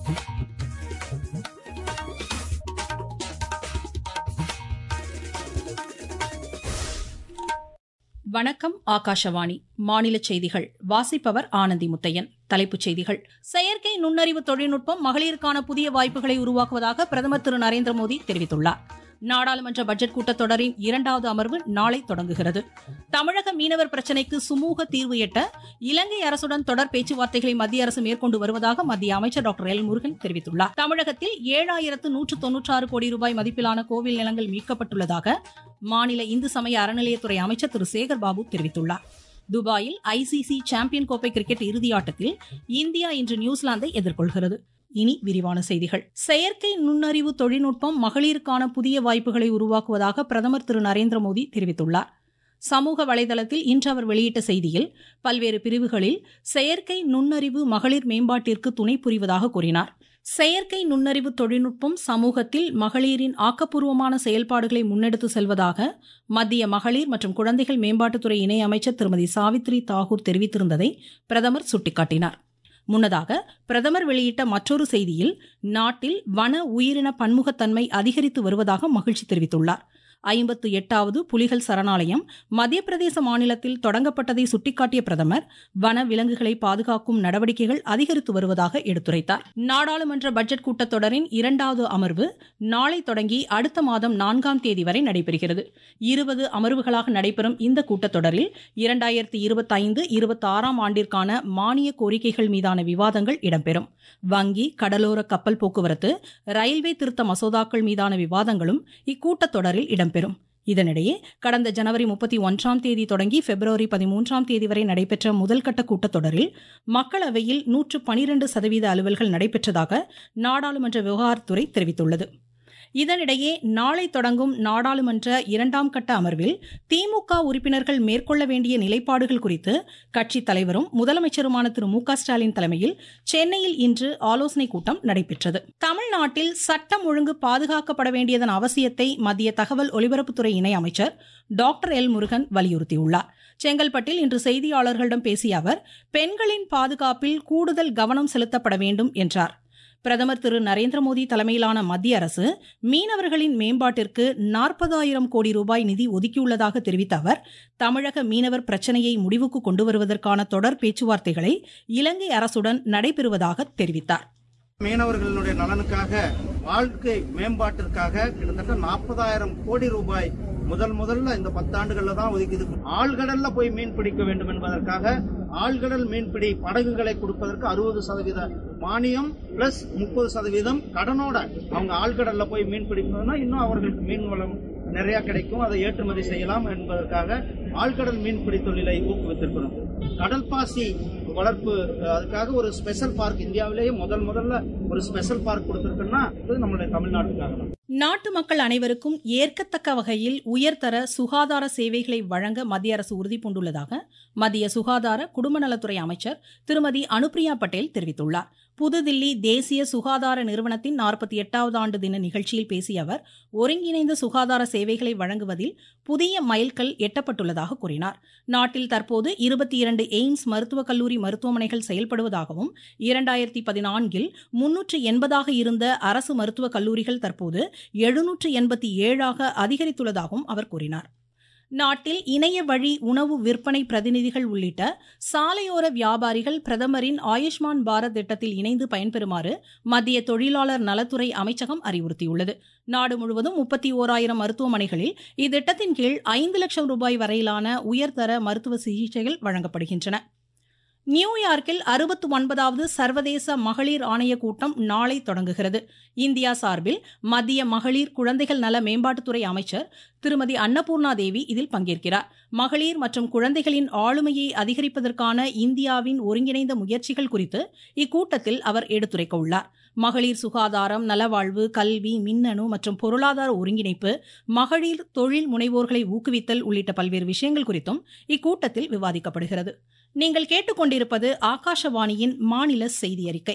வணக்கம் ஆகாஷவாணி மாநில செய்திகள் வாசிப்பவர் ஆனந்தி முத்தையன் தலைப்புச் செய்திகள் செயற்கை நுண்ணறிவு தொழில்நுட்பம் மகளிருக்கான புதிய வாய்ப்புகளை உருவாக்குவதாக பிரதமர் திரு நரேந்திர மோடி தெரிவித்துள்ளார் நாடாளுமன்ற பட்ஜெட் கூட்டத்தொடரின் இரண்டாவது அமர்வு நாளை தொடங்குகிறது தமிழக மீனவர் பிரச்சினைக்கு சுமூக தீர்வு எட்ட இலங்கை அரசுடன் தொடர் பேச்சுவார்த்தைகளை மத்திய அரசு மேற்கொண்டு வருவதாக மத்திய அமைச்சர் டாக்டர் எல் முருகன் தெரிவித்துள்ளார் தமிழகத்தில் ஏழாயிரத்து நூற்று தொன்னூற்றாறு கோடி ரூபாய் மதிப்பிலான கோவில் நிலங்கள் மீட்கப்பட்டுள்ளதாக மாநில இந்து சமய அறநிலையத்துறை அமைச்சர் திரு சேகர் பாபு தெரிவித்துள்ளார் துபாயில் ஐசிசி சாம்பியன் கோப்பை கிரிக்கெட் இறுதியாட்டத்தில் இந்தியா இன்று நியூசிலாந்தை எதிர்கொள்கிறது இனி விரிவான செய்திகள் செயற்கை நுண்ணறிவு தொழில்நுட்பம் மகளிருக்கான புதிய வாய்ப்புகளை உருவாக்குவதாக பிரதமர் திரு நரேந்திர மோடி தெரிவித்துள்ளார் சமூக வலைதளத்தில் இன்று அவர் வெளியிட்ட செய்தியில் பல்வேறு பிரிவுகளில் செயற்கை நுண்ணறிவு மகளிர் மேம்பாட்டிற்கு துணை புரிவதாக கூறினார் செயற்கை நுண்ணறிவு தொழில்நுட்பம் சமூகத்தில் மகளிரின் ஆக்கப்பூர்வமான செயல்பாடுகளை முன்னெடுத்து செல்வதாக மத்திய மகளிர் மற்றும் குழந்தைகள் மேம்பாட்டுத்துறை இணையமைச்சர் திருமதி சாவித்ரி தாகூர் தெரிவித்திருந்ததை பிரதமர் சுட்டிக்காட்டினார் முன்னதாக பிரதமர் வெளியிட்ட மற்றொரு செய்தியில் நாட்டில் வன உயிரின பன்முகத்தன்மை அதிகரித்து வருவதாக மகிழ்ச்சி தெரிவித்துள்ளார் ஐம்பத்து எட்டாவது புலிகள் சரணாலயம் மத்திய பிரதேச மாநிலத்தில் தொடங்கப்பட்டதை சுட்டிக்காட்டிய பிரதமர் வன விலங்குகளை பாதுகாக்கும் நடவடிக்கைகள் அதிகரித்து வருவதாக எடுத்துரைத்தார் நாடாளுமன்ற பட்ஜெட் கூட்டத்தொடரின் இரண்டாவது அமர்வு நாளை தொடங்கி அடுத்த மாதம் நான்காம் தேதி வரை நடைபெறுகிறது இருபது அமர்வுகளாக நடைபெறும் இந்த கூட்டத்தொடரில் இரண்டாயிரத்தி இருபத்தைந்து இருபத்தாறாம் ஆண்டிற்கான மானிய கோரிக்கைகள் மீதான விவாதங்கள் இடம்பெறும் வங்கி கடலோர கப்பல் போக்குவரத்து ரயில்வே திருத்த மசோதாக்கள் மீதான விவாதங்களும் இக்கூட்டத்தொடரில் இடம்பெறும் இதனிடையே கடந்த ஜனவரி முப்பத்தி ஒன்றாம் தேதி தொடங்கி பிப்ரவரி பதிமூன்றாம் தேதி வரை நடைபெற்ற முதல்கட்ட கூட்டத்தொடரில் மக்களவையில் நூற்று பனிரெண்டு சதவீத அலுவல்கள் நடைபெற்றதாக நாடாளுமன்ற விவகாரத்துறை தெரிவித்துள்ளது இதனிடையே நாளை தொடங்கும் நாடாளுமன்ற இரண்டாம் கட்ட அமர்வில் திமுக உறுப்பினர்கள் மேற்கொள்ள வேண்டிய நிலைப்பாடுகள் குறித்து கட்சித் தலைவரும் முதலமைச்சருமான திரு மு ஸ்டாலின் தலைமையில் சென்னையில் இன்று ஆலோசனைக் கூட்டம் நடைபெற்றது தமிழ்நாட்டில் சட்டம் ஒழுங்கு பாதுகாக்கப்பட வேண்டியதன் அவசியத்தை மத்திய தகவல் ஒலிபரப்புத்துறை இணை அமைச்சர் டாக்டர் எல் முருகன் வலியுறுத்தியுள்ளார் செங்கல்பட்டில் இன்று செய்தியாளர்களிடம் பேசிய அவர் பெண்களின் பாதுகாப்பில் கூடுதல் கவனம் செலுத்தப்பட வேண்டும் என்றார் பிரதமர் திரு நரேந்திர மோடி தலைமையிலான மத்திய அரசு மீனவர்களின் மேம்பாட்டிற்கு நாற்பதாயிரம் கோடி ரூபாய் நிதி ஒதுக்கியுள்ளதாக தெரிவித்த அவர் தமிழக மீனவர் பிரச்சினையை முடிவுக்கு கொண்டு வருவதற்கான தொடர் பேச்சுவார்த்தைகளை இலங்கை அரசுடன் நடைபெறுவதாக தெரிவித்தார் மீனவர்களுடைய நலனுக்காக வாழ்க்கை மேம்பாட்டிற்காக கிட்டத்தட்ட நாற்பதாயிரம் கோடி ரூபாய் முதல் முதல்ல இந்த பத்தாண்டுகள்ல தான் ஒதுக்கிது ஆழ்கடல்ல போய் மீன் பிடிக்க வேண்டும் என்பதற்காக ஆழ்கடல் மீன்பிடி படகுகளை கொடுப்பதற்கு அறுபது சதவீத மானியம் பிளஸ் முப்பது சதவீதம் கடனோட அவங்க ஆழ்கடல்ல போய் மீன் பிடிக்கணும்னா இன்னும் அவர்களுக்கு மீன் வளம் நிறைய கிடைக்கும் அதை ஏற்றுமதி செய்யலாம் என்பதற்காக ஆழ்கடல் மீன்பிடி தொழிலை ஊக்குவித்திருக்கிறோம் கடல் பாசி வளர்ப்பு அதுக்காக ஒரு ஸ்பெஷல் பார்க் இந்தியாவிலேயே முதல் முதல்ல ஒரு ஸ்பெஷல் பார்க் கொடுத்திருக்குன்னா அது நம்மளுடைய தமிழ்நாட்டுக்காக தான் நாட்டு மக்கள் அனைவருக்கும் ஏற்கத்தக்க வகையில் உயர்தர சுகாதார சேவைகளை வழங்க மத்திய அரசு உறுதி பூண்டுள்ளதாக மத்திய சுகாதார குடும்ப நலத்துறை அமைச்சர் திருமதி அனுப்பிரியா பட்டேல் தெரிவித்துள்ளார் புதுதில்லி தேசிய சுகாதார நிறுவனத்தின் நாற்பத்தி எட்டாவது ஆண்டு தின நிகழ்ச்சியில் பேசிய அவர் ஒருங்கிணைந்த சுகாதார சேவைகளை வழங்குவதில் புதிய மைல்கல் எட்டப்பட்டுள்ளதாக கூறினார் நாட்டில் தற்போது இருபத்தி இரண்டு எய்ம்ஸ் மருத்துவக் கல்லூரி மருத்துவமனைகள் செயல்படுவதாகவும் இரண்டாயிரத்தி பதினான்கில் முன்னூற்று எண்பதாக இருந்த அரசு மருத்துவக் கல்லூரிகள் தற்போது எழுநூற்று எண்பத்தி ஏழாக அதிகரித்துள்ளதாகவும் அவர் கூறினார் நாட்டில் இணைய வழி உணவு விற்பனை பிரதிநிதிகள் உள்ளிட்ட சாலையோர வியாபாரிகள் பிரதமரின் ஆயுஷ்மான் பாரத் திட்டத்தில் இணைந்து பயன்பெறுமாறு மத்திய தொழிலாளர் நலத்துறை அமைச்சகம் அறிவுறுத்தியுள்ளது நாடு முழுவதும் முப்பத்தி ஓராயிரம் மருத்துவமனைகளில் இத்திட்டத்தின் கீழ் ஐந்து லட்சம் ரூபாய் வரையிலான உயர்தர மருத்துவ சிகிச்சைகள் வழங்கப்படுகின்றன நியூயார்க்கில் அறுபத்து ஒன்பதாவது சர்வதேச மகளிர் ஆணைய கூட்டம் நாளை தொடங்குகிறது இந்தியா சார்பில் மத்திய மகளிர் குழந்தைகள் நல மேம்பாட்டுத்துறை அமைச்சர் திருமதி அன்னபூர்ணா தேவி இதில் பங்கேற்கிறார் மகளிர் மற்றும் குழந்தைகளின் ஆளுமையை அதிகரிப்பதற்கான இந்தியாவின் ஒருங்கிணைந்த முயற்சிகள் குறித்து இக்கூட்டத்தில் அவர் எடுத்துரைக்க உள்ளார் மகளிர் சுகாதாரம் நலவாழ்வு கல்வி மின்னணு மற்றும் பொருளாதார ஒருங்கிணைப்பு மகளிர் தொழில் முனைவோர்களை ஊக்குவித்தல் உள்ளிட்ட பல்வேறு விஷயங்கள் குறித்தும் இக்கூட்டத்தில் விவாதிக்கப்படுகிறது நீங்கள் கேட்டுக்கொண்டிருப்பது ஆகாஷவாணியின் மாநில செய்தி அறிக்கை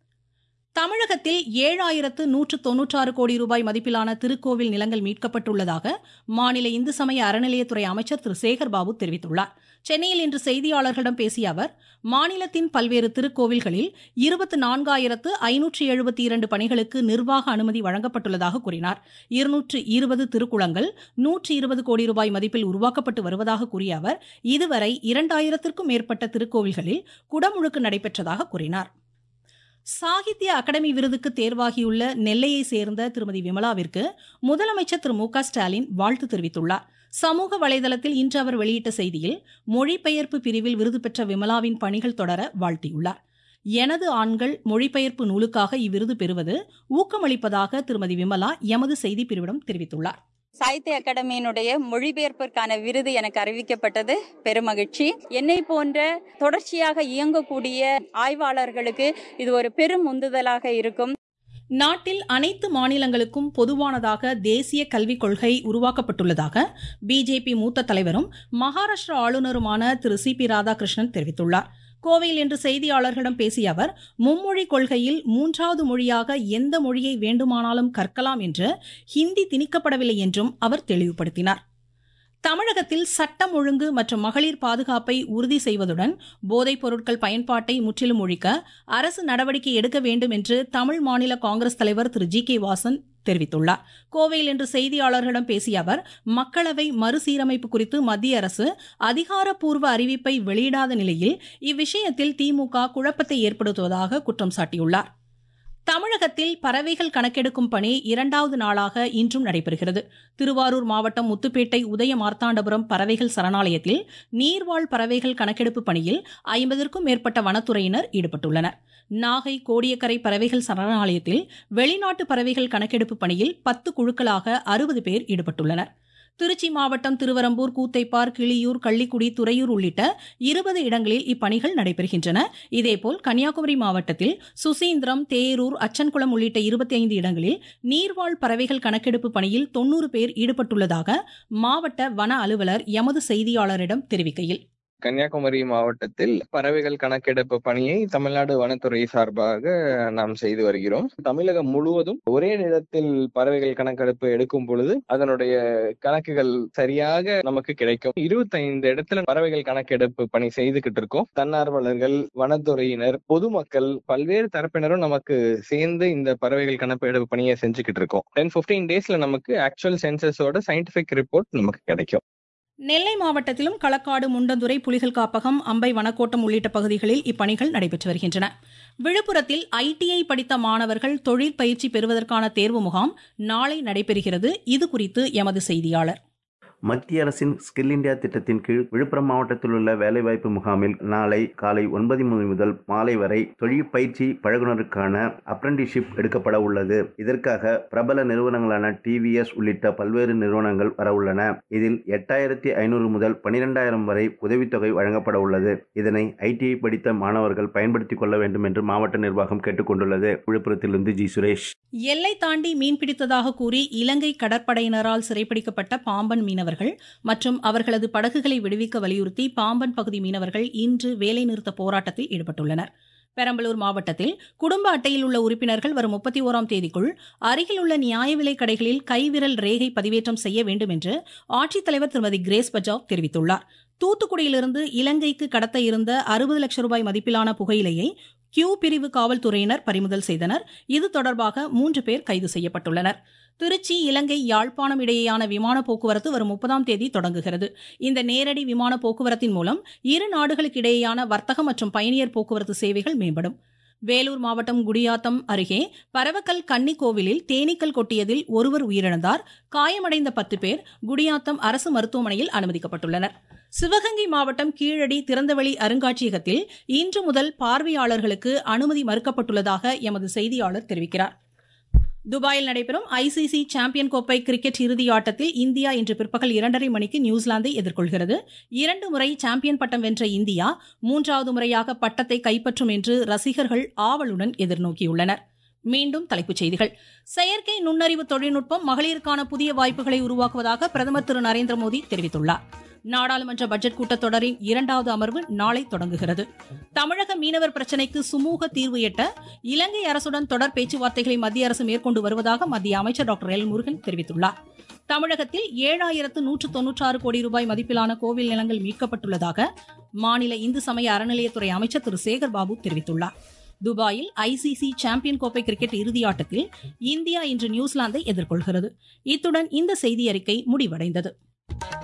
தமிழகத்தில் ஏழாயிரத்து நூற்று தொன்னூற்றாறு கோடி ரூபாய் மதிப்பிலான திருக்கோவில் நிலங்கள் மீட்கப்பட்டுள்ளதாக மாநில இந்து சமய அறநிலையத்துறை அமைச்சர் திரு சேகர்பாபு தெரிவித்துள்ளார் சென்னையில் இன்று செய்தியாளர்களிடம் பேசிய அவர் மாநிலத்தின் பல்வேறு திருக்கோவில்களில் இருபத்தி நான்காயிரத்து ஐநூற்றி எழுபத்தி இரண்டு பணிகளுக்கு நிர்வாக அனுமதி வழங்கப்பட்டுள்ளதாக கூறினார் இருநூற்று இருபது திருக்குளங்கள் நூற்றி இருபது கோடி ரூபாய் மதிப்பில் உருவாக்கப்பட்டு வருவதாக கூறிய அவர் இதுவரை இரண்டாயிரத்திற்கும் மேற்பட்ட திருக்கோவில்களில் குடமுழுக்கு நடைபெற்றதாக கூறினார் சாகித்ய அகாடமி விருதுக்கு தேர்வாகியுள்ள நெல்லையை சேர்ந்த திருமதி விமலாவிற்கு முதலமைச்சர் திரு மு க ஸ்டாலின் வாழ்த்து தெரிவித்துள்ளார் சமூக வலைதளத்தில் இன்று அவர் வெளியிட்ட செய்தியில் மொழிபெயர்ப்பு பிரிவில் விருது பெற்ற விமலாவின் பணிகள் தொடர வாழ்த்தியுள்ளார் எனது ஆண்கள் மொழிபெயர்ப்பு நூலுக்காக இவ்விருது பெறுவது ஊக்கமளிப்பதாக திருமதி விமலா எமது செய்தி பிரிவிடம் தெரிவித்துள்ளார் சாகித்ய அகாடமியினுடைய மொழிபெயர்ப்பிற்கான விருது எனக்கு அறிவிக்கப்பட்டது பெருமகிழ்ச்சி என்னை போன்ற தொடர்ச்சியாக இயங்கக்கூடிய ஆய்வாளர்களுக்கு இது ஒரு பெரும் உந்துதலாக இருக்கும் நாட்டில் அனைத்து மாநிலங்களுக்கும் பொதுவானதாக தேசிய கல்விக் கொள்கை உருவாக்கப்பட்டுள்ளதாக பிஜேபி மூத்த தலைவரும் மகாராஷ்டிரா ஆளுநருமான திரு சி பி ராதாகிருஷ்ணன் தெரிவித்துள்ளார் கோவையில் இன்று செய்தியாளர்களிடம் பேசிய அவர் மும்மொழி கொள்கையில் மூன்றாவது மொழியாக எந்த மொழியை வேண்டுமானாலும் கற்கலாம் என்று ஹிந்தி திணிக்கப்படவில்லை என்றும் அவர் தெளிவுபடுத்தினார் தமிழகத்தில் சட்டம் ஒழுங்கு மற்றும் மகளிர் பாதுகாப்பை உறுதி செய்வதுடன் போதைப் பொருட்கள் பயன்பாட்டை முற்றிலும் ஒழிக்க அரசு நடவடிக்கை எடுக்க வேண்டும் என்று தமிழ் மாநில காங்கிரஸ் தலைவர் திரு ஜி கே வாசன் தெரிவித்துள்ளார் கோவையில் இன்று செய்தியாளர்களிடம் பேசிய அவர் மக்களவை மறுசீரமைப்பு குறித்து மத்திய அரசு அதிகாரப்பூர்வ அறிவிப்பை வெளியிடாத நிலையில் இவ்விஷயத்தில் திமுக குழப்பத்தை ஏற்படுத்துவதாக குற்றம் சாட்டியுள்ளார் தமிழகத்தில் பறவைகள் கணக்கெடுக்கும் பணி இரண்டாவது நாளாக இன்றும் நடைபெறுகிறது திருவாரூர் மாவட்டம் முத்துப்பேட்டை உதய மார்த்தாண்டபுரம் பறவைகள் சரணாலயத்தில் நீர்வாழ் பறவைகள் கணக்கெடுப்பு பணியில் ஐம்பதற்கும் மேற்பட்ட வனத்துறையினர் ஈடுபட்டுள்ளனர் நாகை கோடியக்கரை பறவைகள் சரணாலயத்தில் வெளிநாட்டு பறவைகள் கணக்கெடுப்பு பணியில் பத்து குழுக்களாக அறுபது பேர் ஈடுபட்டுள்ளனர் திருச்சி மாவட்டம் திருவரம்பூர் கூத்தைப்பார் கிளியூர் கள்ளிக்குடி துறையூர் உள்ளிட்ட இருபது இடங்களில் இப்பணிகள் நடைபெறுகின்றன இதேபோல் கன்னியாகுமரி மாவட்டத்தில் சுசீந்திரம் தேரூர் அச்சன்குளம் உள்ளிட்ட இருபத்தி ஐந்து இடங்களில் நீர்வாழ் பறவைகள் கணக்கெடுப்பு பணியில் தொன்னூறு பேர் ஈடுபட்டுள்ளதாக மாவட்ட வன அலுவலர் எமது செய்தியாளரிடம் தெரிவிக்கையில் கன்னியாகுமரி மாவட்டத்தில் பறவைகள் கணக்கெடுப்பு பணியை தமிழ்நாடு வனத்துறை சார்பாக நாம் செய்து வருகிறோம் தமிழகம் முழுவதும் ஒரே நேரத்தில் பறவைகள் கணக்கெடுப்பு எடுக்கும் பொழுது அதனுடைய கணக்குகள் சரியாக நமக்கு கிடைக்கும் இருபத்தைந்து இடத்துல பறவைகள் கணக்கெடுப்பு பணி செய்துகிட்டு இருக்கோம் தன்னார்வலர்கள் வனத்துறையினர் பொதுமக்கள் பல்வேறு தரப்பினரும் நமக்கு சேர்ந்து இந்த பறவைகள் கணக்கெடுப்பு பணியை செஞ்சுக்கிட்டு இருக்கோம் டென் பிப்டீன் டேஸ்ல நமக்கு ஆக்சுவல் சென்சஸோட சயின்டிபிக் ரிப்போர்ட் நமக்கு கிடைக்கும் நெல்லை மாவட்டத்திலும் களக்காடு முண்டந்துறை புலிகள் காப்பகம் அம்பை வனக்கோட்டம் உள்ளிட்ட பகுதிகளில் இப்பணிகள் நடைபெற்று வருகின்றன விழுப்புரத்தில் ஐடிஐ படித்த மாணவர்கள் தொழிற்பயிற்சி பெறுவதற்கான தேர்வு முகாம் நாளை நடைபெறுகிறது இது குறித்து எமது செய்தியாளர் மத்திய அரசின் ஸ்கில் இந்தியா திட்டத்தின் கீழ் விழுப்புரம் மாவட்டத்தில் உள்ள வேலைவாய்ப்பு முகாமில் நாளை காலை ஒன்பது மணி முதல் மாலை வரை தொழில் பயிற்சி பழகுனருக்கான அப்ரண்டிஷிப் எடுக்கப்பட உள்ளது இதற்காக பிரபல நிறுவனங்களான டிவிஎஸ் உள்ளிட்ட பல்வேறு நிறுவனங்கள் வரவுள்ளன இதில் எட்டாயிரத்தி ஐநூறு முதல் பனிரெண்டாயிரம் வரை உதவித்தொகை வழங்கப்பட உள்ளது இதனை ஐடிஐ படித்த மாணவர்கள் பயன்படுத்திக் கொள்ள வேண்டும் என்று மாவட்ட நிர்வாகம் கேட்டுக்கொண்டுள்ளது விழுப்புரத்திலிருந்து ஜி சுரேஷ் எல்லை தாண்டி மீன்பிடித்ததாக கூறி இலங்கை கடற்படையினரால் சிறைப்பிடிக்கப்பட்ட பாம்பன் மீனவர்கள் மற்றும் அவர்களது படகுகளை விடுவிக்க வலியுறுத்தி பாம்பன் பகுதி மீனவர்கள் இன்று வேலைநிறுத்த போராட்டத்தில் ஈடுபட்டுள்ளனர் பெரம்பலூர் மாவட்டத்தில் குடும்ப அட்டையில் உள்ள உறுப்பினர்கள் வரும் முப்பத்தி ஓராம் தேதிக்குள் அருகில் உள்ள நியாய விலைக் கடைகளில் கைவிரல் ரேகை பதிவேற்றம் செய்ய வேண்டும் என்று ஆட்சித்தலைவர் திருமதி கிரேஸ் பஜாவ் தெரிவித்துள்ளார் தூத்துக்குடியிலிருந்து இலங்கைக்கு கடத்த இருந்த அறுபது லட்சம் ரூபாய் மதிப்பிலான புகையிலையை கியூ பிரிவு காவல்துறையினர் பறிமுதல் செய்தனர் இது தொடர்பாக மூன்று பேர் கைது செய்யப்பட்டுள்ளனர் திருச்சி இலங்கை யாழ்ப்பாணம் இடையேயான விமான போக்குவரத்து வரும் முப்பதாம் தேதி தொடங்குகிறது இந்த நேரடி விமான போக்குவரத்தின் மூலம் இரு நாடுகளுக்கு இடையேயான வர்த்தகம் மற்றும் பயணியர் போக்குவரத்து சேவைகள் மேம்படும் வேலூர் மாவட்டம் குடியாத்தம் அருகே பரவக்கல் கன்னி கோவிலில் தேனீக்கள் கொட்டியதில் ஒருவர் உயிரிழந்தார் காயமடைந்த பத்து பேர் குடியாத்தம் அரசு மருத்துவமனையில் அனுமதிக்கப்பட்டுள்ளனர் சிவகங்கை மாவட்டம் கீழடி திறந்தவெளி அருங்காட்சியகத்தில் இன்று முதல் பார்வையாளர்களுக்கு அனுமதி மறுக்கப்பட்டுள்ளதாக எமது செய்தியாளர் தெரிவிக்கிறார் துபாயில் நடைபெறும் ஐசிசி சாம்பியன் கோப்பை கிரிக்கெட் இறுதி ஆட்டத்தில் இந்தியா இன்று பிற்பகல் இரண்டரை மணிக்கு நியூசிலாந்தை எதிர்கொள்கிறது இரண்டு முறை சாம்பியன் பட்டம் வென்ற இந்தியா மூன்றாவது முறையாக பட்டத்தை கைப்பற்றும் என்று ரசிகர்கள் ஆவலுடன் எதிர்நோக்கியுள்ளனர் மீண்டும் தலைப்புச் செய்திகள் செயற்கை நுண்ணறிவு தொழில்நுட்பம் மகளிருக்கான புதிய வாய்ப்புகளை உருவாக்குவதாக பிரதமர் திரு நரேந்திர மோடி தெரிவித்துள்ளார் நாடாளுமன்ற பட்ஜெட் கூட்டத்தொடரின் இரண்டாவது அமர்வு நாளை தொடங்குகிறது தமிழக மீனவர் பிரச்சினைக்கு சுமூக தீர்வு எட்ட இலங்கை அரசுடன் தொடர் பேச்சுவார்த்தைகளை மத்திய அரசு மேற்கொண்டு வருவதாக மத்திய அமைச்சர் டாக்டர் எல் முருகன் தெரிவித்துள்ளார் தமிழகத்தில் ஏழாயிரத்து நூற்று தொன்னூற்றாறு கோடி ரூபாய் மதிப்பிலான கோவில் நிலங்கள் மீட்கப்பட்டுள்ளதாக மாநில இந்து சமய அறநிலையத்துறை அமைச்சர் திரு சேகர் பாபு தெரிவித்துள்ளார் துபாயில் ஐசிசி சாம்பியன் கோப்பை கிரிக்கெட் இறுதியாட்டத்தில் இந்தியா இன்று நியூசிலாந்தை எதிர்கொள்கிறது இத்துடன் இந்த செய்தியறிக்கை முடிவடைந்தது